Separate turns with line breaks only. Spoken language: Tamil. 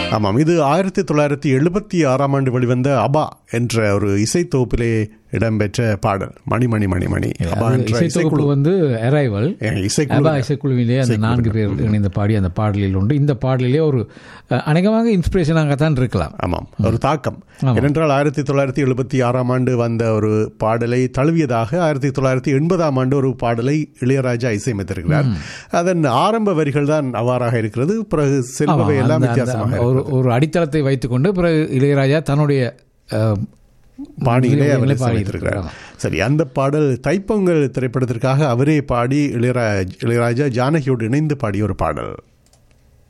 ஆமாம் இது ஆயிரத்தி தொள்ளாயிரத்தி எழுபத்தி ஆறாம் ஆண்டு வெளிவந்த அபா என்ற ஒரு இசைத்தொகுப்பிலே இடம்பெற்ற பாடல் மணி மணி மணி மணி அபா
அது
என்ற
இசைத்தொகுப்பு
இசைக்குழு
வந்து அரைவல்
ஏன் இசைக்குழு
அபா இசைக்குழுவிலே அந்த நான்கு பேர் இணைந்த பாடி அந்த பாடலில் உண்டு இந்த பாடலிலே ஒரு அஹ், அநேகமாக இன்ஸ்பிரேஷனாகத்தான் இருக்கலாம்
ஆமாம் ஒரு தாக்கம் ஏனென்றால் ஆயிரத்தி தொள்ளாயிரத்தி எழுபத்தி ஆறாம் ஆண்டு வந்த ஒரு பாடலை தழுவியதாக ஆயிரத்தி தொள்ளாயிரத்தி எண்பதாம் ஆண்டு ஒரு பாடலை இளையராஜா இசையமைத்திருக்கிறார் அதன் ஆரம்ப வரிகள் தான் அவ்வாறாக இருக்கிறது பிறகு செல்பவை எல்லாம்
அந்த- அந்த
வித்தியாசமாக
ஒரு ஒரு அடித்தளத்தை வைத்துக்கொண்டு பிறகு இளையராஜா தன்னுடைய அஹ்,
பாடியிலே அவர்
விருப்பங்களை
இசையமைத்திருக்கிறார்
பாடியிருக்கிறார்.
சரி அந்த பாடல் தைப்பொங்கல் திரைப்படத்திற்காக அவரே பாடி இளையராஜா இளையராஜா ஜானகியோடு இணைந்து பாடிய ஒரு பாடல்